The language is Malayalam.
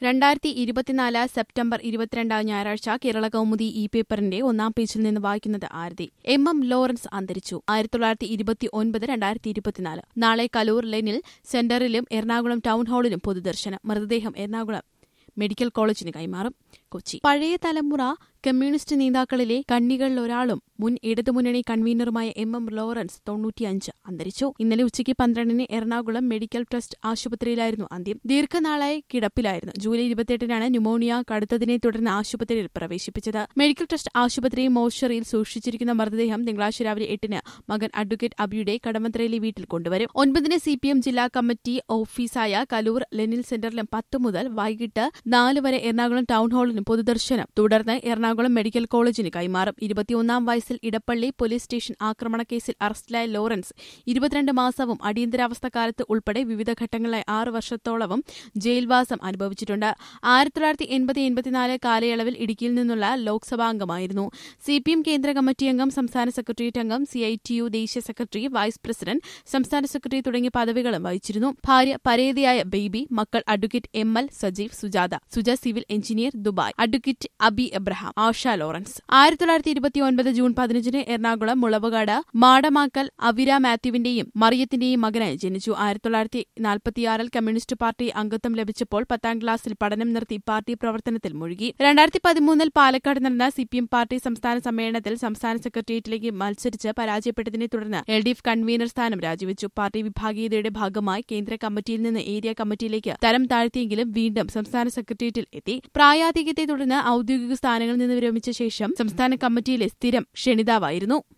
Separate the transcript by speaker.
Speaker 1: രണ്ടായിരത്തി ഇരുപത്തിനാല് സെപ്റ്റംബർ ഇരുപത്തിരണ്ട് ഞായറാഴ്ച കേരള കൗമുദി ഇ പേപ്പറിന്റെ ഒന്നാം പേജിൽ നിന്ന് വായിക്കുന്നത് ആരതി എം എം ലോറൻസ് അന്തരിച്ചു ആയിരത്തി തൊള്ളായിരത്തി ഇരുപത്തി ഒൻപത് രണ്ടായിരത്തി ഇരുപത്തിനാല് നാളെ കലൂർ ലെനിൽ സെന്ററിലും എറണാകുളം ടൗൺ ഹാളിലും പൊതുദർശനം മൃതദേഹം എറണാകുളം മെഡിക്കൽ കോളേജിന് കൈമാറും കൊച്ചി പഴയ തലമുറ കമ്മ്യൂണിസ്റ്റ് നേതാക്കളിലെ കണ്ണികളിലൊരാളും മുൻ ഇടതുമുന്നണി കൺവീനറുമായ എം എം ലോറൻസ് തൊണ്ണൂറ്റിയഞ്ച് അന്തരിച്ചു ഇന്നലെ ഉച്ചയ്ക്ക് പന്ത്രണ്ടിന് എറണാകുളം മെഡിക്കൽ ട്രസ്റ്റ് ആശുപത്രിയിലായിരുന്നു അന്ത്യം ദീർഘനാളായി കിടപ്പിലായിരുന്നു ജൂലൈ ഇരുപത്തിയെട്ടിനാണ് ന്യൂമോണിയ കടുത്തതിനെ തുടർന്ന് ആശുപത്രിയിൽ പ്രവേശിപ്പിച്ചത് മെഡിക്കൽ ട്രസ്റ്റ് ആശുപത്രി മോർച്ചറിയിൽ സൂക്ഷിച്ചിരിക്കുന്ന മൃതദേഹം തിങ്കളാഴ്ച രാവിലെ എട്ടിന് മകൻ അഡ്വക്കേറ്റ് അബിയുടെ കടമത്രയിലെ വീട്ടിൽ കൊണ്ടുവരും ഒൻപതിന് സി പി എം ജില്ലാ കമ്മിറ്റി ഓഫീസായ കലൂർ ലെനിൽ സെന്ററിലും പത്ത് മുതൽ വൈകിട്ട് നാല് വരെ എറണാകുളം ടൗൺ ഹാളിലും പൊതുദർശനം തുടർന്ന് എറണാകുളം മെഡിക്കൽ കോളേജിന് കൈമാറും ഇരുപത്തിയൊന്നാം വയസ്സിൽ ഇടപ്പള്ളി പോലീസ് സ്റ്റേഷൻ ആക്രമണക്കേസിൽ അറസ്റ്റിലായ ലോറൻസ് ഇരുപത്തിരണ്ട് മാസവും അടിയന്തരാവസ്ഥ കാലത്ത് ഉൾപ്പെടെ വിവിധ ഘട്ടങ്ങളിലായി ആറ് വർഷത്തോളവും ജയിൽവാസം അനുഭവിച്ചിട്ടുണ്ട് ആയിരത്തി തൊള്ളായിരത്തി എൺപത് എൺപത്തിനാല് കാലയളവിൽ ഇടുക്കിയിൽ നിന്നുള്ള ലോക്സഭാംഗമായിരുന്നു സി പി എം കേന്ദ്ര കമ്മിറ്റി അംഗം സംസ്ഥാന സെക്രട്ടേറിയറ്റ് അംഗം സി ഐ ടി യു ദേശീയ സെക്രട്ടറി വൈസ് പ്രസിഡന്റ് സംസ്ഥാന സെക്രട്ടറി തുടങ്ങിയ പദവികളും വഹിച്ചിരുന്നു ഭാര്യ പരേതയായ ബേബി മക്കൾ advocate M L Sajeev Sujatha Suja civil engineer Dubai advocate Abi Abraham Asha Lawrence ആയിരത്തി തൊള്ളായിരത്തി ഇരുപത്തിയൊൻപത് ജൂൺ പതിനഞ്ചിന് എറണാകുളം മുളവുകാട് മാടമാക്കൽ അവിര മാത്യുവിന്റെയും മറിയത്തിന്റെയും മകനായി ജനിച്ചു ആയിരത്തി തൊള്ളായിരത്തി നാൽപ്പത്തിയാറിൽ കമ്മ്യൂണിസ്റ്റ് പാർട്ടി അംഗത്വം ലഭിച്ചപ്പോൾ പത്താം ക്ലാസ്സിൽ പഠനം നിർത്തി പാർട്ടി പ്രവർത്തനത്തിൽ മുഴുകി രണ്ടായിരത്തി പതിമൂന്നിൽ പാലക്കാട് നടന്ന സി പി എം പാർട്ടി സംസ്ഥാന സമ്മേളനത്തിൽ സംസ്ഥാന സെക്രട്ടേറിയറ്റിലേക്ക് മത്സരിച്ച് പരാജയപ്പെട്ടതിനെ തുടർന്ന് എൽ ഡി എഫ് കൺവീനർ സ്ഥാനം രാജിവെച്ചു പാർട്ടി വിഭാഗീയതയുടെ ഭാഗമായി കേന്ദ്ര കമ്മിറ്റിയിൽ നിന്ന് ഏരിയ കമ്മിറ്റിയിലേക്ക് തരം താഴ്ത്തിയെങ്കിലും വീണ്ടും സംസ്ഥാന സെക്രട്ടേറിയറ്റിൽ എത്തി പ്രായാധിക്യത്തെ തുടർന്ന് ഔദ്യോഗിക സ്ഥാനങ്ങളിൽ നിന്ന് വിരമിച്ച ശേഷം സംസ്ഥാന കമ്മിറ്റിയിലെ സ്ഥിരം ക്ഷണിതാവായിരുന്നു